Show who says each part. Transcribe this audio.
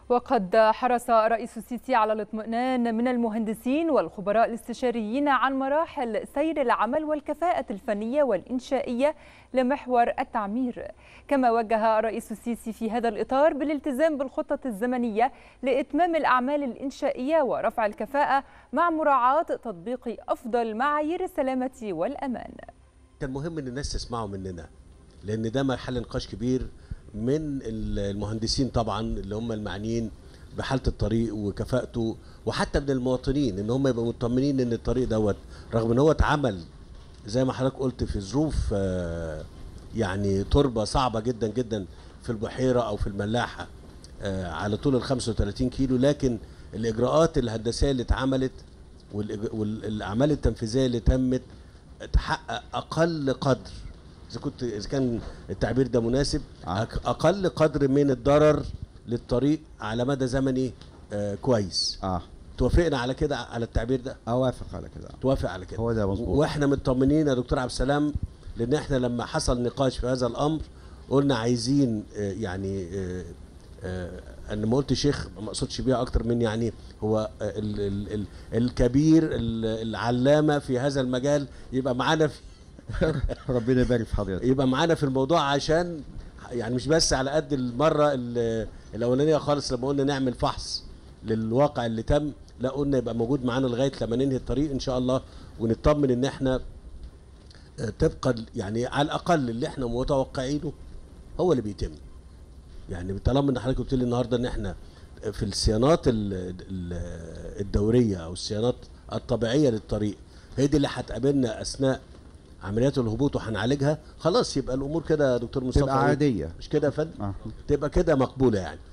Speaker 1: وقد حرص رئيس السيسي على الاطمئنان من المهندسين والخبراء الاستشاريين عن مراحل سير العمل والكفاءة الفنية والإنشائية لمحور التعمير كما وجه رئيس السيسي في هذا الإطار بالالتزام بالخطة الزمنية لإتمام الأعمال الإنشائية ورفع الكفاءة مع مراعاة تطبيق أفضل معايير السلامة والأمان
Speaker 2: كان مهم ان الناس تسمعوا مننا لان ده محل نقاش كبير من المهندسين طبعا اللي هم المعنيين بحاله الطريق وكفاءته وحتى من المواطنين ان هم يبقوا مطمنين ان الطريق دوت رغم ان هو اتعمل زي ما حضرتك قلت في ظروف آه، يعني تربه صعبه جدا جدا في البحيره او في الملاحه آه، على طول ال 35 كيلو لكن الاجراءات الهندسيه اللي اتعملت والإج- والاعمال التنفيذيه اللي تمت تحقق اقل قدر اذا كنت اذا كان التعبير ده مناسب
Speaker 3: آه.
Speaker 2: أق- اقل قدر من الضرر للطريق على مدى زمني آه كويس
Speaker 3: اه
Speaker 2: توافقنا على كده على التعبير ده
Speaker 3: اوافق على كده
Speaker 2: توافق على كده
Speaker 3: هو ده مظبوط.
Speaker 2: واحنا مطمنين يا دكتور عبد السلام لان احنا لما حصل نقاش في هذا الامر قلنا عايزين آه، يعني آه، آه، انا ما قلت شيخ ما اقصدش بيها اكتر من يعني هو آه، ال ال ال الكبير ال- العلامه في هذا المجال يبقى معانا في
Speaker 3: ربنا يبارك في حضرتك
Speaker 2: يبقى معانا في الموضوع عشان يعني مش بس على قد المره ال- الاولانيه خالص لما قلنا نعمل فحص للواقع اللي تم لا قلنا يبقى موجود معانا لغايه لما ننهي الطريق ان شاء الله ونطمن ان احنا آه، طبقا يعني على الاقل اللي احنا متوقعينه هو اللي بيتم يعني طالما ان حضرتك قلت لي النهارده ان احنا في الصيانات ال- ال- الدوريه او الصيانات الطبيعيه للطريق هي دي اللي هتقابلنا اثناء عمليات الهبوط وهنعالجها خلاص يبقى الامور كده يا دكتور مصطفى
Speaker 3: تبقى عاديه
Speaker 2: مش كده يا فندم
Speaker 3: آه.
Speaker 2: تبقى كده مقبوله يعني